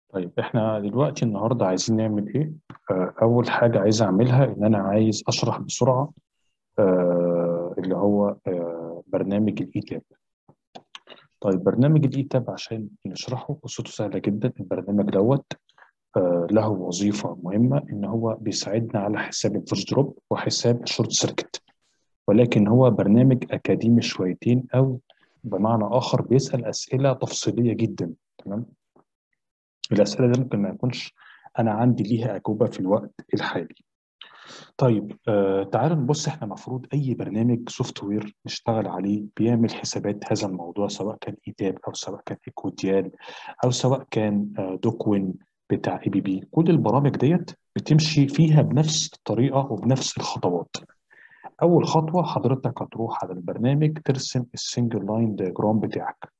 طيب احنا دلوقتي النهارده عايزين نعمل ايه؟ آه، اول حاجه عايز اعملها ان انا عايز اشرح بسرعه آه، اللي هو آه، برنامج الاي تاب. طيب برنامج الاي تاب عشان نشرحه قصته سهله جدا البرنامج دوت آه، له وظيفه مهمه ان هو بيساعدنا على حساب الفويس دروب وحساب الشورت سيركت ولكن هو برنامج اكاديمي شويتين او بمعنى اخر بيسال اسئله تفصيليه جدا تمام؟ الأسئلة دي ممكن ما يكونش أنا عندي ليها أجوبة في الوقت الحالي. طيب آه تعالوا نبص إحنا المفروض أي برنامج سوفت وير نشتغل عليه بيعمل حسابات هذا الموضوع سواء كان إيتاب أو سواء كان إيكوديال أو سواء كان آه دوكوين بتاع اي بي بي كل البرامج ديت بتمشي فيها بنفس الطريقة وبنفس الخطوات. أول خطوة حضرتك هتروح على البرنامج ترسم السنجل لاين دياجرام بتاعك.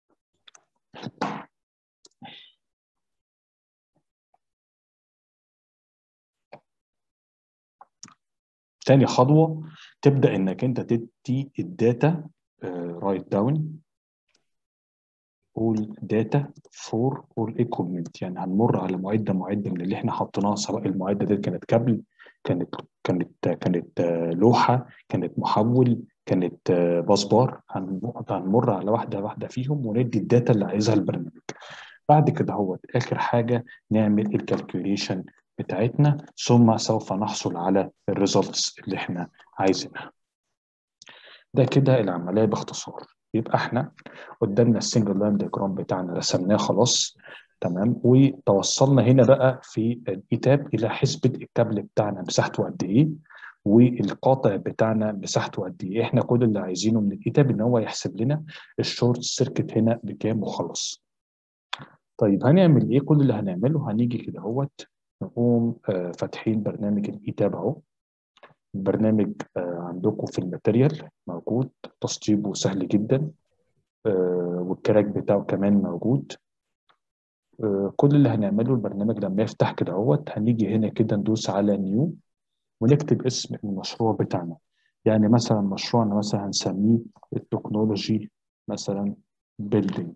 تاني خطوة تبدأ إنك أنت تدي الداتا رايت داون all data for all equipment يعني هنمر على معدة معدة من اللي احنا حطيناها سواء المعدة دي كانت كابل كانت كانت كانت آه، لوحة كانت محول كانت آه، باسبار هن- هنمر على واحدة واحدة فيهم وندي الداتا اللي عايزها البرنامج بعد كده هو آخر حاجة نعمل الكالكوليشن بتاعتنا ثم سوف نحصل على الريزلتس اللي احنا عايزينها ده كده العملية باختصار يبقى احنا قدامنا السنجل لاين دياجرام بتاعنا رسمناه خلاص تمام وتوصلنا هنا بقى في الايتاب الى حسبة الكابل بتاعنا مساحته قد ايه والقاطع بتاعنا مساحته قد ايه احنا كل اللي عايزينه من الايتاب ان هو يحسب لنا الشورت سيركت هنا بكام وخلاص طيب هنعمل ايه كل اللي هنعمله هنيجي كده اهوت نقوم آه، فاتحين برنامج الايتاب اهو البرنامج آه، عندكم في الماتيريال موجود تسطيبه سهل جدا آه، والكراك بتاعه كمان موجود آه، كل اللي هنعمله البرنامج لما يفتح كده اهوت هنيجي هنا كده ندوس على نيو ونكتب اسم المشروع بتاعنا يعني مثلا مشروعنا مثلا هنسميه التكنولوجي مثلا بيلدينج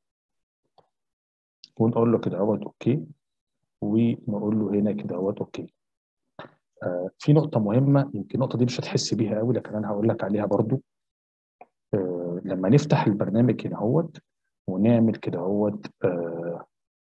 ونقول له كده اهوت اوكي ونقول له هنا كده اهوت اوكي آه في نقطة مهمة يمكن النقطة دي مش هتحس بيها قوي لكن أنا هقول لك عليها برضو آه لما نفتح البرنامج هنا اهوت ونعمل كده اهوت آه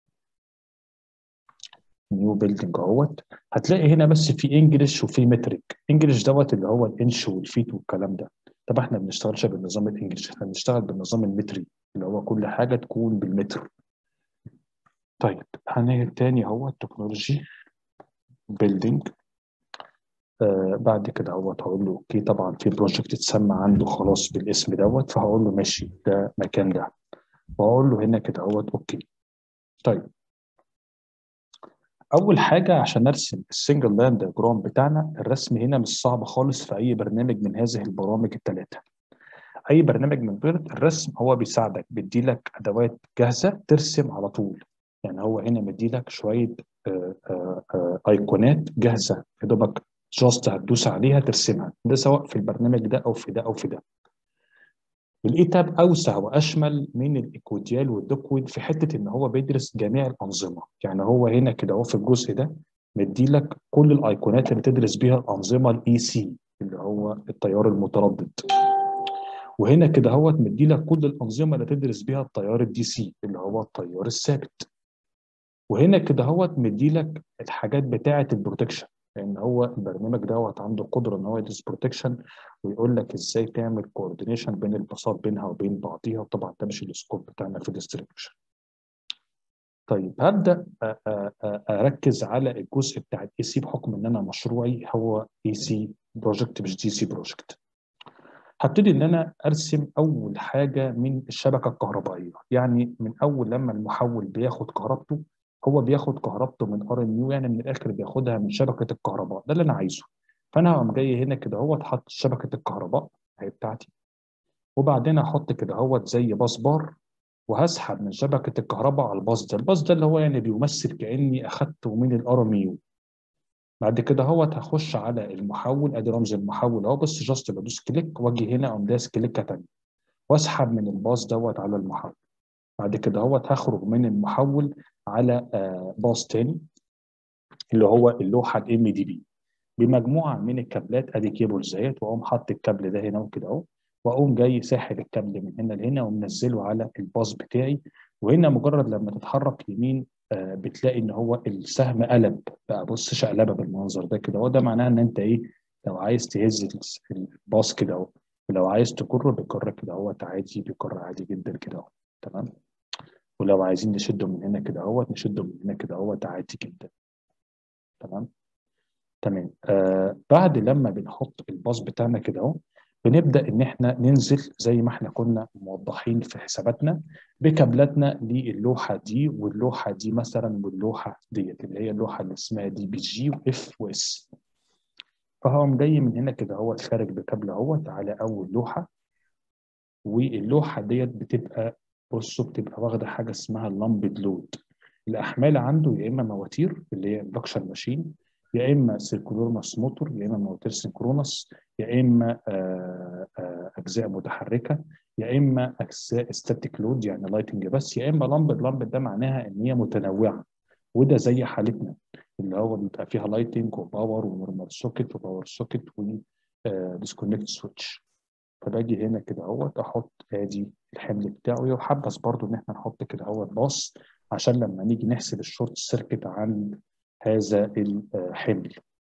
نيو بيلدينج اهوت هتلاقي هنا بس في انجلش وفي مترك انجلش دوت اللي هو الانش والفيت والكلام ده طب احنا ما بنشتغلش بالنظام الانجليش احنا بنشتغل بالنظام المتري اللي هو كل حاجة تكون بالمتر طيب هنيجي تاني اهو تكنولوجي بيلدينج آه بعد كده اهوت هقول له اوكي طبعا في بروجكت اتسمى عنده خلاص بالاسم دوت فهقول له ماشي ده مكان ده وهقول له هنا كده اهوت اوكي طيب اول حاجه عشان ارسم السنجل لاين دياجرام بتاعنا الرسم هنا مش صعب خالص في اي برنامج من هذه البرامج الثلاثه اي برنامج من دول الرسم هو بيساعدك بيديلك ادوات جاهزه ترسم على طول يعني هو هنا مديلك شويه آه، آه، آه، ايقونات جاهزه يا دوبك جاست هتدوس عليها ترسمها ده سواء في البرنامج ده او في ده او في ده الايتاب اوسع واشمل من الايكوديال والدوكويد في حته ان هو بيدرس جميع الانظمه يعني هو هنا كده اهو في الجزء ده مديلك كل الايقونات اللي تدرس بيها الانظمه الاي سي اللي هو التيار المتردد وهنا كده اهوت مديلك كل الانظمه اللي تدرس بيها التيار الدي سي اللي هو التيار الثابت وهنا كده اهوت مديلك الحاجات بتاعه البروتكشن لان هو البرنامج دوت عنده قدره ان هو يدرس بروتكشن ويقول لك ازاي تعمل كوردينيشن بين الباصات بينها وبين بعضيها وطبعا ده مش السكوب بتاعنا في الديستريبيوشن طيب هبدا أ- أ- أ- اركز على الجزء بتاع الاي سي بحكم ان انا مشروعي هو اي سي بروجكت مش دي سي بروجكت هبتدي ان انا ارسم اول حاجه من الشبكه الكهربائيه يعني من اول لما المحول بياخد كهربته هو بياخد كهربته من ار ام يو يعني من الاخر بياخدها من شبكه الكهرباء ده اللي انا عايزه فانا هقوم جاي هنا كده اهوت حاطط شبكه الكهرباء هي بتاعتي وبعدين احط كده اهوت زي باص بار وهسحب من شبكه الكهرباء على الباص ده الباص ده اللي هو يعني بيمثل كاني اخدته من الار ام يو بعد كده اهوت هخش على المحول ادي رمز المحول اهو بس جاست بدوس كليك واجي هنا اقوم داس كليكه ثانيه واسحب من الباص دوت على المحول بعد كده اهوت هخرج من المحول على باص تاني اللي هو اللوحه الام دي بي بمجموعه من الكابلات ادي كيبل زيت واقوم حاطط الكابل ده هنا وكده اهو واقوم جاي ساحب الكابل من هنا لهنا ومنزله على الباص بتاعي وهنا مجرد لما تتحرك يمين آه بتلاقي ان هو السهم قلب بقى بص شقلبه بالمنظر ده كده هو ده معناه ان انت ايه لو عايز تهز الباص كده اهو ولو عايز تكره بيكر كده اهوت عادي بيكر عادي جدا كده اهو تمام ولو عايزين نشده من هنا كده اهوت نشده من هنا كده اهوت عادي جدا تمام تمام آه بعد لما بنحط الباص بتاعنا كده اهو بنبدا ان احنا ننزل زي ما احنا كنا موضحين في حساباتنا بكابلاتنا للوحه دي واللوحه دي مثلا واللوحه ديت اللي هي اللوحه اللي اسمها دي بي جي واف واس فهقوم جاي من هنا كده اهوت خارج بكابل اهوت على اول لوحه واللوحه ديت بتبقى بصوا بتبقى واخده حاجه اسمها اللمبد لود الاحمال عنده يا اما مواتير اللي هي اندكشن ماشين يا اما سيركولورماس موتور يا اما مواتير سينكرونس يا اما آآ آآ اجزاء متحركه يا اما اجزاء ستاتيك لود يعني لايتنج بس يا اما لمبد لمبد ده معناها ان هي متنوعه وده زي حالتنا اللي هو بيبقى فيها لايتنج وباور ونورمال سوكت وباور سوكت وديسكونكت سويتش فباجي هنا كده اهوت احط ادي الحمل بتاعه ويحبذ برضو ان احنا نحط كده اهوت باص عشان لما نيجي نحسب الشورت سيركت عن هذا الحمل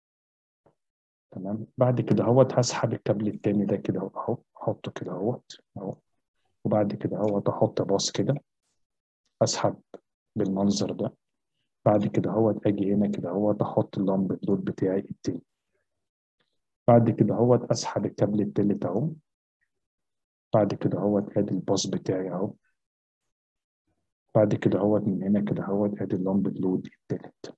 تمام بعد كده اهوت هسحب الكابل التاني ده كده اهو احطه كده اهوت اهو وبعد كده اهوت احط باص كده اسحب بالمنظر ده بعد كده اهوت اجي هنا كده اهوت احط اللمب اللود بتاعي التاني بعد كده اهوت اسحب الكابل التالت اهو بعد كده اهوت ادي الباص بتاعي اهو بعد كده اهوت من هنا كده اهوت ادي اللمب اللود التالت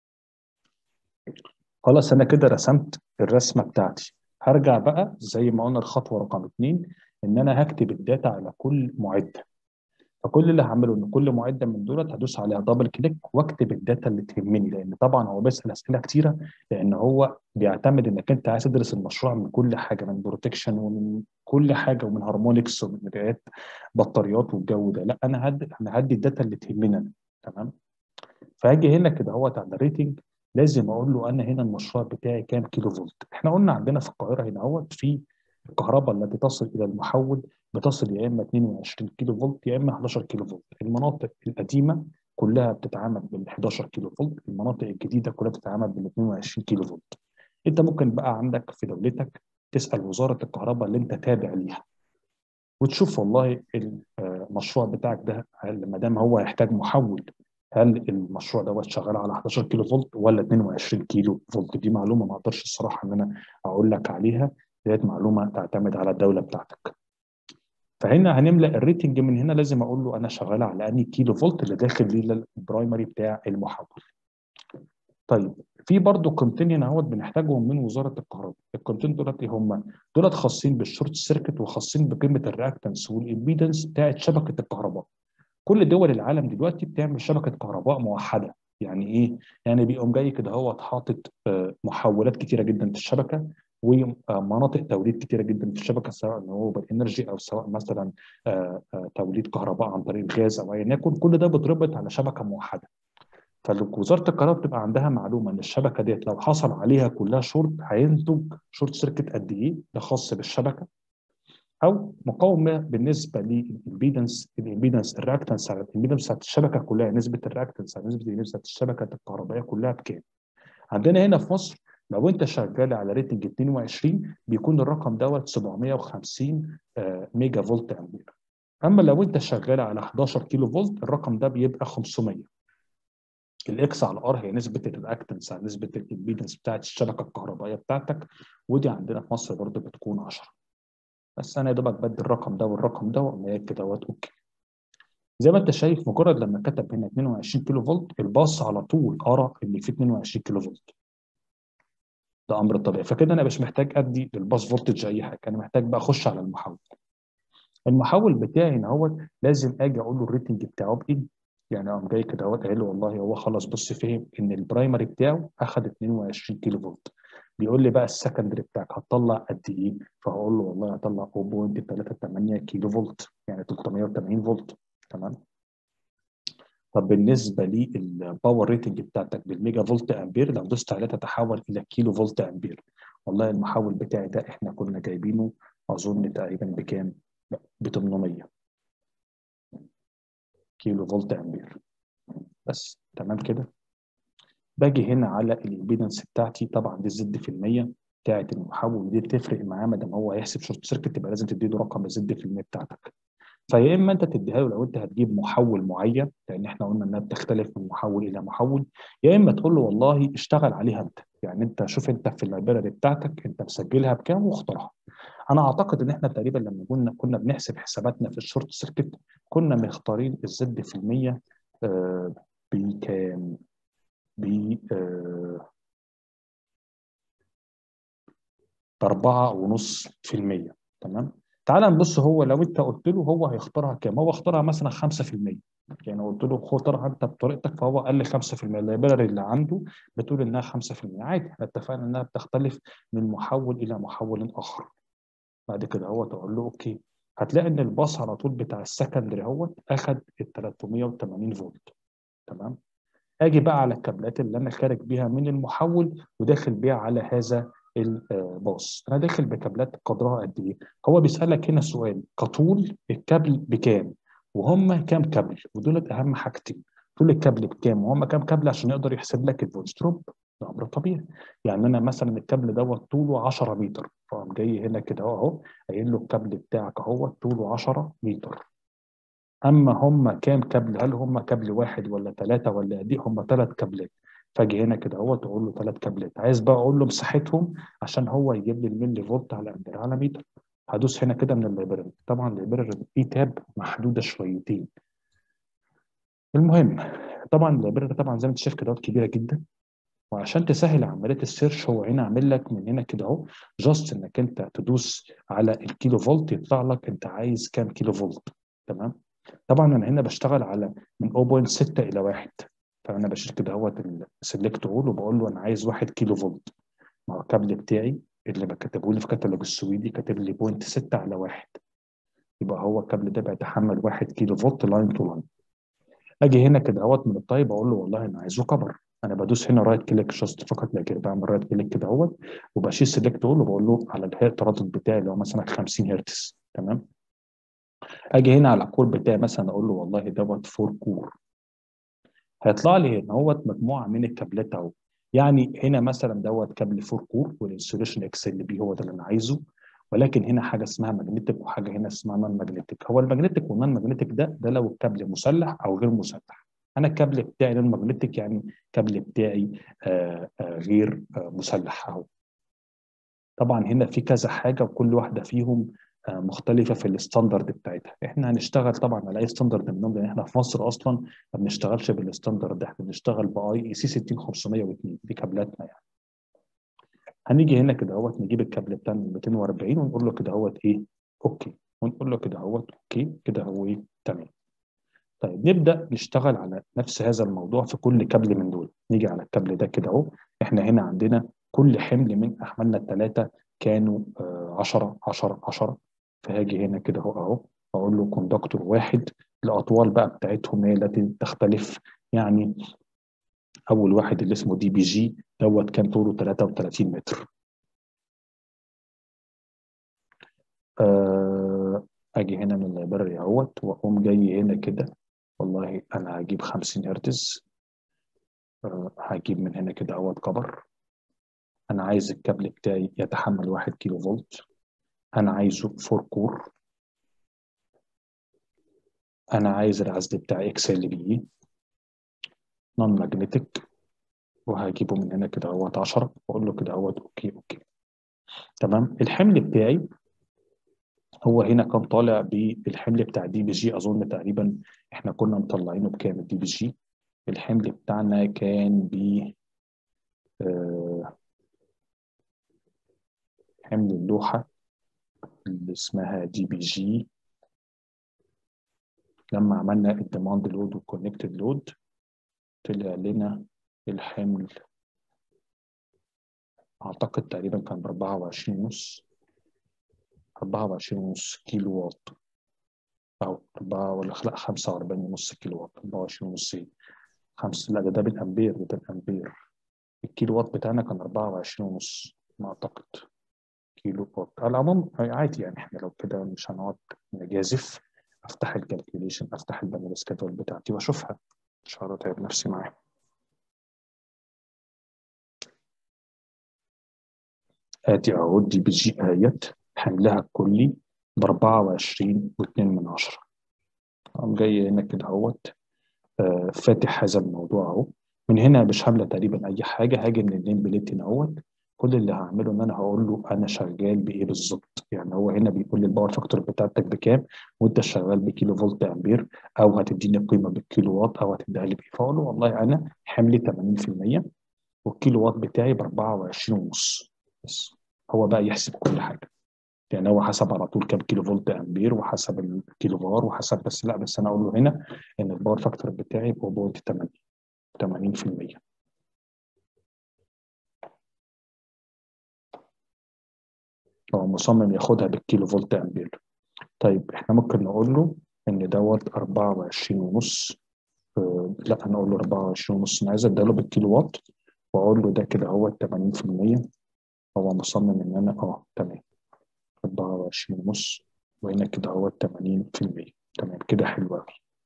خلاص انا كده رسمت الرسمه بتاعتي هرجع بقى زي ما قلنا الخطوه رقم اتنين ان انا هكتب الداتا على كل معده فكل اللي هعمله ان كل معده من دولت هدوس عليها دبل كليك واكتب الداتا اللي تهمني لان طبعا هو بيسال اسئله كتيره لان هو بيعتمد انك انت عايز تدرس المشروع من كل حاجه من بروتكشن ومن كل حاجه ومن هارمونكس ومن مرايات بطاريات والجو ده لا انا هدي انا هدي الداتا اللي تهمني انا تمام فهاجي هنا كده اهوت على الريتنج لازم اقول له انا هنا المشروع بتاعي كام كيلو فولت احنا قلنا عندنا في القاهره هنا اهوت في الكهرباء التي تصل الى المحول بتصل يا اما 22 كيلو فولت يا اما 11 كيلو فولت المناطق القديمه كلها بتتعامل بال 11 كيلو فولت المناطق الجديده كلها بتتعامل بال 22 كيلو فولت انت ممكن بقى عندك في دولتك تسال وزاره الكهرباء اللي انت تابع ليها وتشوف والله المشروع بتاعك ده ما دام هو يحتاج محول هل المشروع دوت شغال على 11 كيلو فولت ولا 22 كيلو فولت دي معلومه ما اقدرش الصراحه ان انا اقول لك عليها ديت معلومه تعتمد على الدوله بتاعتك فهنا هنملا الريتنج من هنا لازم اقول له انا شغال على انهي كيلو فولت اللي داخل لي البرايمري بتاع المحول طيب في برضه قيمتين هنا اهوت بنحتاجهم من وزاره الكهرباء القيمتين دولت ايه هم دولت خاصين بالشورت سيركت وخاصين بقيمه الرياكتنس والامبيدنس بتاعت شبكه الكهرباء كل دول العالم دلوقتي بتعمل شبكه كهرباء موحده يعني ايه يعني بيقوم جاي كده هو حاطط محولات كتيره جدا في الشبكه ومناطق توليد كتيره جدا في الشبكه سواء رينيوبل انرجي او سواء مثلا توليد كهرباء عن طريق الغاز او ايا يكن كل ده بيتربط على شبكه موحده فوزاره الكهرباء بتبقى عندها معلومه ان الشبكه ديت لو حصل عليها كلها شورت هينتج شورت سيركت قد ايه ده خاص بالشبكه او مقاومه بالنسبه للامبيدنس الامبيدنس الرياكتنس على الامبيدنس بتاعت الشبكه كلها نسبه الرياكتنس على نسبه الامبيدنس بتاعت الشبكه الكهربائيه كلها بكام؟ عندنا هنا في مصر لو انت شغال على ريتنج 22 بيكون الرقم دوت 750 ميجا فولت امبير اما لو انت شغال على 11 كيلو فولت الرقم ده بيبقى 500 الاكس على الار هي نسبه الرياكتنس على نسبه الامبيدنس بتاعت الشبكه الكهربائيه بتاعتك ودي عندنا في مصر برضه بتكون 10 بس انا يا دوبك بدي الرقم ده والرقم ده واقوم كده دوت اوكي زي ما انت شايف مجرد لما كتب هنا 22 كيلو فولت الباص على طول قرا اللي فيه 22 كيلو فولت ده امر طبيعي فكده انا مش محتاج ادي للباص فولتج اي حاجه انا محتاج بقى اخش على المحول المحول بتاعي هنا هو لازم اجي اقول له الريتنج بتاعه بايه يعني اقوم جاي كده اهوت قايل له والله هو خلاص بص فهم ان البرايمري بتاعه اخذ 22 كيلو فولت بيقول لي بقى السكندري بتاعك هتطلع قد ايه؟ فهقول له والله هطلع 0.38 كيلو فولت يعني 380 فولت تمام؟ طب بالنسبه للباور ريتنج بتاعتك بالميجا فولت امبير لو دوست عليها تتحول الى كيلو فولت امبير والله المحول بتاعي ده احنا كنا جايبينه اظن تقريبا بكام؟ ب 800 كيلو فولت امبير بس تمام كده باجي هنا على الامبيدنس بتاعتي طبعا دي زد في المية بتاعت المحول دي بتفرق معاه ما دام هو هيحسب شورت سيركت تبقى لازم تديله رقم الزد في المية بتاعتك فيا اما انت تديها له لو انت هتجيب محول معين لان احنا قلنا انها بتختلف من محول الى محول يا اما تقول له والله اشتغل عليها انت يعني انت شوف انت في اللايبراري بتاعتك انت مسجلها بكام واختارها انا اعتقد ان احنا تقريبا لما كنا كنا بنحسب حساباتنا في الشورت سيركت كنا مختارين الزد في المية آه بكام ب آه بأربعة ونص في المية تمام تعال نبص هو لو انت قلت له هو هيختارها كام هو اختارها مثلا 5% يعني قلت له اختارها انت بطريقتك فهو قال لي 5% اللايبراري اللي عنده بتقول انها 5% عادي احنا اتفقنا انها بتختلف من محول الى محول اخر بعد كده هو تقول له اوكي هتلاقي ان الباص على طول بتاع السكندري اهوت اخد ال 380 فولت تمام اجي بقى على الكابلات اللي انا خارج بيها من المحول وداخل بيها على هذا الباص انا داخل بكابلات قدرها قد ايه هو بيسالك هنا سؤال كطول الكابل بكام وهم كام كابل ودول اهم حاجتين طول الكابل بكام وهم كام كابل عشان يقدر يحسب لك الفولت دروب ده امر طبيعي يعني انا مثلا الكابل دوت طوله 10 متر فقام جاي هنا كده اهو قايل له الكابل بتاعك اهو طوله 10 متر اما هم كام كابل هل هم كابل واحد ولا ثلاثه ولا قد ايه هم ثلاث كابلات فاجي هنا كده اهو تقول له ثلاث كابلات عايز بقى اقول له مساحتهم عشان هو يجيب لي الملي فولت على امبير على متر هدوس هنا كده من اللايبراري طبعا اللايبراري فيه تاب محدوده شويتين المهم طبعا اللايبراري طبعا زي ما انت شايف كده كبيره جدا وعشان تسهل عمليه السيرش هو هنا عامل لك من هنا كده اهو جاست انك انت تدوس على الكيلو فولت يطلع لك انت عايز كام كيلو فولت تمام طبعا انا هنا بشتغل على من 0.6 الى 1 فانا بشيل كده اهوت السلكت اول وبقول له انا عايز 1 كيلو فولت مع الكابل بتاعي اللي كاتبه لي في كتالوج السويدي كاتب لي 0.6 على 1 يبقى هو الكابل ده بيتحمل 1 كيلو فولت لاين تو لاين اجي هنا كده اهوت من الطيب اقول له والله انا عايزه كبر انا بدوس هنا رايت كليك جاست فقط لا كده بعمل رايت كليك كده اهوت وبشيل سلكت اول وبقول له على التردد بتاعي اللي هو مثلا 50 هرتز تمام اجي هنا على الكور بتاعي مثلا اقول له والله دوت 4 كور هيطلع لي هنا هوت مجموعه من الكابلات اهو يعني هنا مثلا دوت كابل 4 كور والانسوليشن اكس ال بي هو ده اللي انا عايزه ولكن هنا حاجه اسمها ماجنتيك وحاجه هنا اسمها نون ماجنتيك هو الماجنتيك والنون ماجنتيك ده ده لو الكابل مسلح او غير مسلح انا الكابل بتاعي نون ماجنتيك يعني الكابل بتاعي آآ آآ غير آآ مسلح اهو طبعا هنا في كذا حاجه وكل واحده فيهم مختلفه في الستاندرد بتاعتها احنا هنشتغل طبعا على اي ستاندرد منهم لان احنا في مصر اصلا ما بنشتغلش بالستاندرد ده احنا بنشتغل باي اي سي 60502 دي كابلاتنا يعني هنيجي هنا كده اهوت نجيب الكابل بتاعنا 240 ونقول له كده اهوت ايه اوكي ونقول له كده اهوت اوكي كده هو ايه تمام طيب نبدا نشتغل على نفس هذا الموضوع في كل كابل من دول نيجي على الكابل ده كده اهو احنا هنا عندنا كل حمل من احمالنا الثلاثه كانوا 10 10 10 فهاجي هنا كده اهو اهو اقول له كوندكتور واحد الاطوال بقى بتاعتهم هي التي تختلف يعني اول واحد اللي اسمه دي بي جي دوت كان طوله 33 متر آه اجي هنا من اللايبراري اهوت واقوم جاي هنا كده والله انا هجيب 50 هرتز آه هجيب من هنا كده اهوت كبر انا عايز الكابل بتاعي يتحمل 1 كيلو فولت انا عايزه 4 كور انا عايز العزل بتاعي اكس ال بي نون ماجنتيك وهجيبه من هنا كده اهوت 10 واقول له كده اهوت اوكي اوكي تمام الحمل بتاعي هو هنا كان طالع بالحمل بتاع دي بي جي اظن تقريبا احنا كنا مطلعينه بكام الدي بي جي الحمل بتاعنا كان ب آه حمل اللوحه اللي اسمها دي بي جي لما عملنا الديماند لود والكونكتد لود طلع لنا الحمل اعتقد تقريبا كان ب 24 ونص 24 ونص كيلو واط اهو 4 ولا لا 45 ونص كيلو وات 24 ونص ايه 5 لا ده ده بالامبير ده بالامبير الكيلو وات بتاعنا كان 24 ونص ما اعتقد كيلو وات على العموم عادي يعني احنا لو كده مش هنقعد نجازف افتح الكالكوليشن افتح البانل سكادول بتاعتي واشوفها مش هتعب نفسي معاها ادي اهو دي بي جي ايت حملها الكلي ب 24 و2 من عشرة قام جاي هنا كده اهوت آه فاتح هذا الموضوع اهو من هنا مش هامله تقريبا اي حاجه هاجي من النيم بليت هنا اهوت كل اللي هعمله ان انا هقول له انا شغال بايه بالظبط يعني هو هنا بيقول لي الباور فاكتور بتاعتك بكام وانت شغال بكيلو فولت امبير او هتديني قيمه بالكيلو وات او هتديها لي بايه فاقول له والله انا حملي 80% والكيلو وات بتاعي ب 24 ونص بس هو بقى يحسب كل حاجه يعني هو حسب على طول كام كيلو فولت امبير وحسب الكيلو بار وحسب بس لا بس انا اقول له هنا ان الباور فاكتور بتاعي هو 0.8 80% هو مصمم ياخدها بالكيلو فولت امبير طيب احنا ممكن نقول له ان دوت 24 ونص آه لا انا اقول له 24 ونص انا عايز اديله بالكيلو وات واقول له ده كده هو 80% هو مصمم ان انا اه تمام 24 ونص وهنا كده هو 80% تمام كده حلو قوي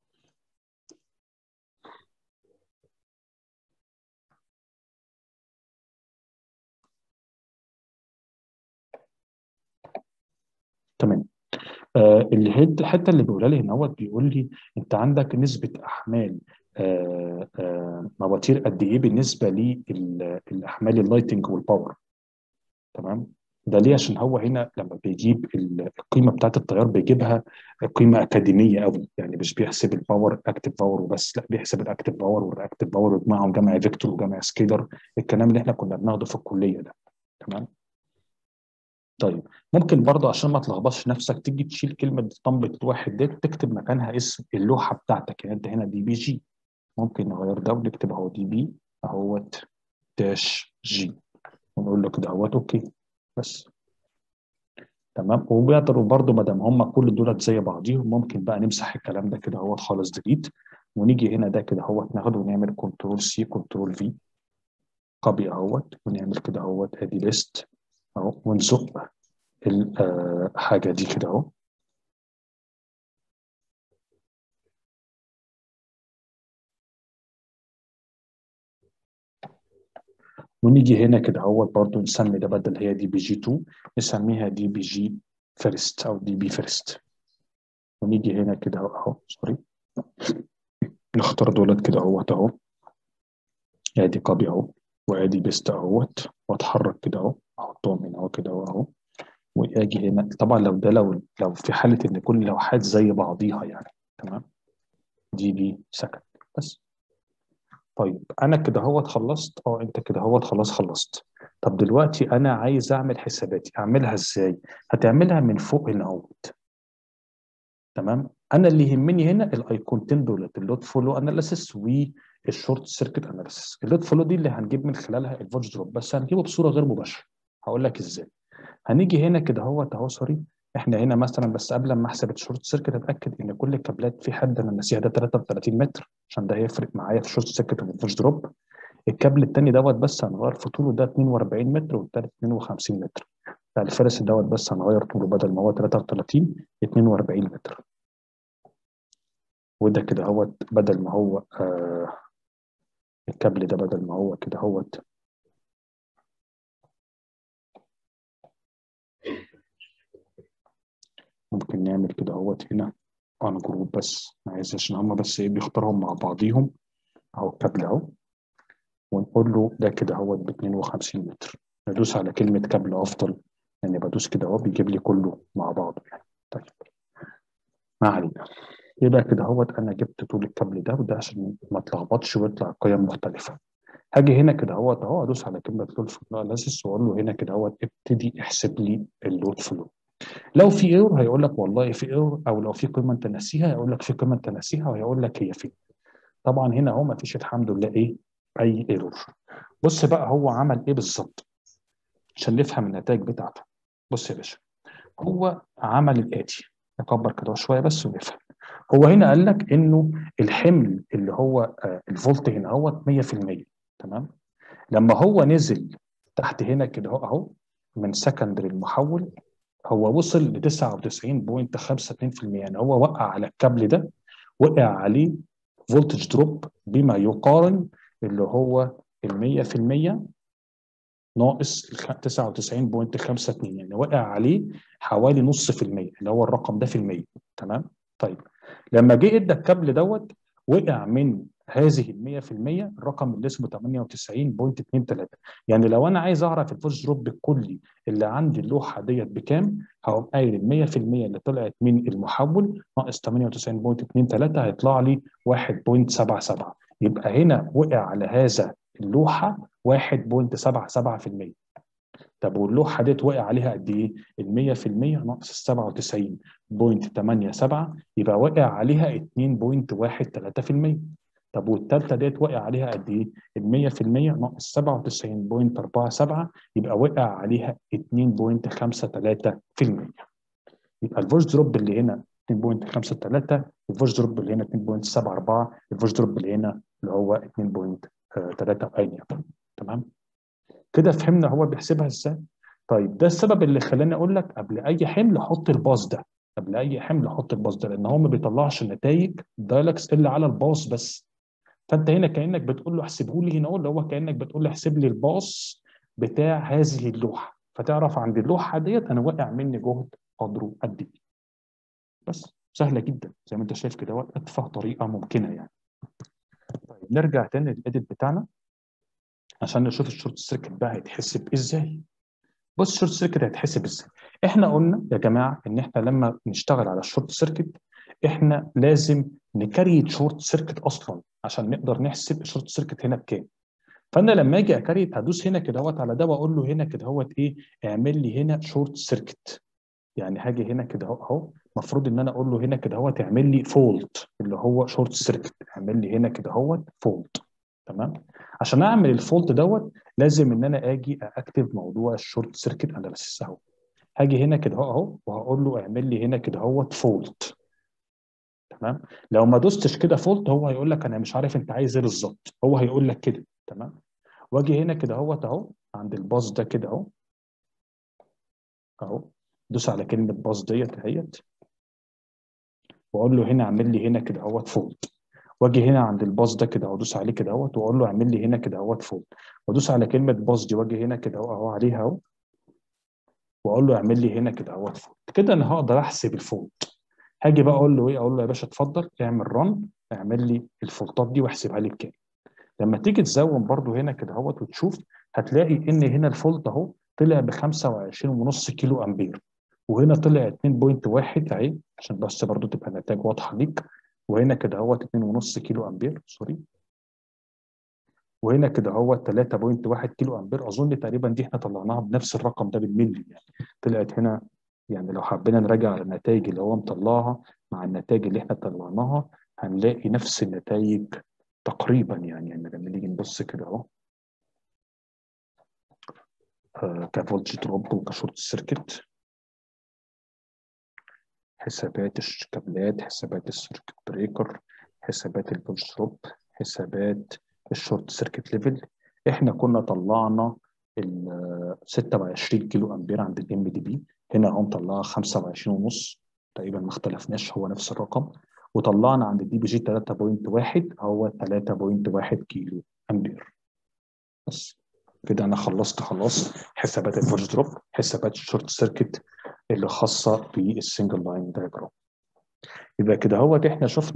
تمام آه الهيد الحته اللي بيقولها لي هنا هو بيقول لي انت عندك نسبه احمال آه آه مواتير قد ايه بالنسبه للاحمال اللايتنج والباور تمام ده ليه عشان هو هنا لما بيجيب القيمه بتاعت التيار بيجيبها قيمه اكاديميه قوي يعني مش بيحسب الباور اكتف باور وبس لا بيحسب الاكتف باور والرياكتيف باور ويجمعهم جمع فيكتور وجمع سكيلر الكلام اللي احنا كنا بناخده في الكليه ده تمام طيب ممكن برضه عشان ما تلخبطش نفسك تيجي تشيل كلمه طنبة واحد ديت تكتب مكانها اسم اللوحه بتاعتك يعني انت هنا دي بي جي ممكن نغير ده ونكتب اهو دي بي اهوت داش جي ونقول له كده اهوت اوكي بس تمام وبيقدروا برضه ما دام هم كل دولت زي بعضيهم ممكن بقى نمسح الكلام ده كده اهوت خالص ديليت ونيجي هنا ده كده اهوت ناخده ونعمل كنترول سي كنترول في كوبي اهوت ونعمل كده اهوت ادي ليست اهو ونزق الحاجه دي كده اهو ونيجي هنا كده اهوت برضه نسمي ده بدل هي دي بي جي 2 نسميها دي بي جي فيرست او دي بي فيرست ونيجي هنا كده اهو سوري نختار دولت كده اهوت اهو ادي كوبي اهو وادي بيست اهوت واتحرك كده اهو احطهم هنا اهو كده اهو واجي هنا طبعا لو ده لو لو في حاله ان كل اللوحات زي بعضيها يعني تمام دي بي سكند بس طيب انا كده اهوت خلصت اه انت كده اهوت خلاص خلصت طب دلوقتي انا عايز اعمل حساباتي اعملها ازاي هتعملها من فوق هنا اهوت تمام انا اللي يهمني هنا الايقونتين دولت اللود فولو اناليسيس والشورت سيركت اناليسيس اللود فولو دي اللي هنجيب من خلالها الفولج دروب بس هنجيبه بصوره غير مباشره هقول لك ازاي هنيجي هنا كده اهوت اهو سوري احنا هنا مثلا بس قبل ما احسب الشورت سيركت اتاكد ان كل الكابلات في حد انا ناسيها ده 33 متر عشان ده هيفرق معايا في الشورت سيركت والفولج دروب الكابل الثاني دوت بس هنغير في طوله ده 42 متر والثالث 52 متر بتاع الفارس دوت بس هنغير طوله بدل ما هو 33 42 متر وده كده هوت بدل ما هو آه الكابل ده بدل ما هو كده هوت ممكن نعمل كده اهوت هنا اون جروب بس عايز عشان هما بس ايه بيختارهم مع بعضيهم اهو الكابل اهو ونقول له ده كده اهوت ب 52 متر ندوس على كلمة كابل افضل يعني بدوس كده اهو بيجيب لي كله مع بعضه يعني طيب ما علينا يبقى كده اهوت انا جبت طول الكابل ده وده عشان ما اتلخبطش ويطلع قيم مختلفة هاجي هنا كده اهوت اهو ادوس على كلمة لود فلو اناليسيس واقول له هنا كده اهوت ابتدي احسب لي اللود فلو لو في ايرور هيقول لك والله في ايرور او لو في قيمه انت ناسيها هيقول لك في قيمه انت ناسيها وهيقول لك هي فين طبعا هنا اهو ما فيش الحمد لله ايه اي ايرور بص بقى هو عمل ايه بالظبط عشان نفهم النتائج بتاعته بص يا باشا هو عمل الاتي نكبر كده شويه بس ونفهم هو هنا قال لك انه الحمل اللي هو آه الفولت هنا هو 100% تمام لما هو نزل تحت هنا كده اهو اهو من سكندري المحول هو وصل ل 99.52% يعني هو وقع على الكابل ده وقع عليه فولتج دروب بما يقارن اللي هو ال 100% ناقص 99.52 يعني وقع عليه حوالي نص في المية اللي هو الرقم ده في المية تمام طيب لما جه ادى الكابل دوت وقع من هذه ال 100% الرقم اللي اسمه 98.23 يعني لو انا عايز اعرف الفولج دروب الكلي اللي عندي اللوحه ديت بكام هقوم قايل ال 100% اللي طلعت من المحول ناقص 98.23 هيطلع لي 1.77 يبقى هنا وقع على هذا اللوحه 1.77% طب واللوحه ديت وقع عليها قد ايه؟ ال 100% ناقص ال 97.87 يبقى وقع عليها 2.13% طب والثالثه ديت وقع عليها قد ايه؟ ال 100% ناقص 97.47 يبقى وقع عليها 2.53% يبقى الفولج دروب اللي هنا 2.53 الفولج دروب اللي هنا 2.74 الفولج دروب اللي هنا اللي هو 2.3 اين يكن تمام؟ كده فهمنا هو بيحسبها ازاي؟ طيب ده السبب اللي خلاني اقول لك قبل اي حمل حط الباص ده قبل اي حمل حط الباص ده لان هو ما بيطلعش نتائج دايلكس الا على الباص بس فانت هنا كانك بتقول له احسبه لي هنا اللي هو كانك بتقول له احسب لي الباص بتاع هذه اللوحه فتعرف عند اللوحه ديت انا واقع مني جهد قدره قد ايه بس سهله جدا زي ما انت شايف كده اتفه طريقه ممكنه يعني طيب نرجع تاني للاديت بتاعنا عشان نشوف الشورت سيركت بقى هيتحسب ازاي بص الشورت سيركت هيتحسب ازاي احنا قلنا يا جماعه ان احنا لما نشتغل على الشورت سيركت احنا لازم نكريت شورت سيركت اصلا عشان نقدر نحسب الشورت سيركت هنا بكام فانا لما اجي اكريت هدوس هنا كده اهوت على ده واقول له هنا كده اهوت ايه اعمل لي هنا شورت سيركت يعني هاجي هنا كده اهو اهو المفروض ان انا اقول له هنا كده اهوت اعمل لي فولت اللي هو شورت سيركت اعمل لي هنا كده اهوت فولت تمام عشان اعمل الفولت دوت لازم ان انا اجي اكتب موضوع الشورت سيركت اناليسيس اهو هاجي هنا كده اهو اهو وهقول له اعمل لي هنا كده اهوت فولت تمام لو ما دوستش كده فولت هو هيقول لك انا مش عارف انت عايز ايه بالظبط هو هيقول لك كده تمام واجي هنا كده اهوت اهو عند الباص ده كده اهو اهو دوس على كلمه باص ديت اهيت واقول له هنا اعمل لي هنا كده اهوت فولت واجي هنا عند الباص ده كده وادوس عليه كده اهوت واقول له اعمل لي هنا كده اهوت فولت وادوس على كلمه باص دي واجي هنا كده اهو عليها اهو واقول له اعمل لي هنا كده اهوت فولت كده انا هقدر احسب الفولت هاجي بقى اقول له ايه اقول له يا باشا اتفضل اعمل رن اعمل لي الفولتات دي واحسبها لي بكام لما تيجي تزوم برده هنا كده اهوت وتشوف هتلاقي ان هنا الفولت اهو طلع ب 25.5 كيلو امبير وهنا طلع 2.1 اهي عشان بس برضو تبقى النتائج واضحه ليك وهنا كده اهوت 2.5 كيلو امبير سوري وهنا كده اهوت 3.1 كيلو امبير اظن تقريبا دي احنا طلعناها بنفس الرقم ده بالملي يعني طلعت هنا يعني لو حبينا نراجع على النتائج اللي هو مطلعها مع النتائج اللي احنا طلعناها هنلاقي نفس النتائج تقريبا يعني, يعني لما نيجي نبص كده اهو آه كفولتج دروب وكشورت سيركت حسابات الكابلات حسابات السيركت بريكر حسابات الفولتج دروب حسابات الشورت سيركت ليفل احنا كنا طلعنا ال 26 كيلو امبير عند الام دي بي هنا اهو مطلعها 25 ونص تقريبا ما اختلفناش هو نفس الرقم وطلعنا عند الدي بي جي 3.1 هو 3.1 كيلو امبير بس كده انا خلصت خلاص حسابات الفولج دروب حسابات الشورت سيركت اللي خاصه بالسنجل لاين دايجرام يبقى كده هوت احنا شفنا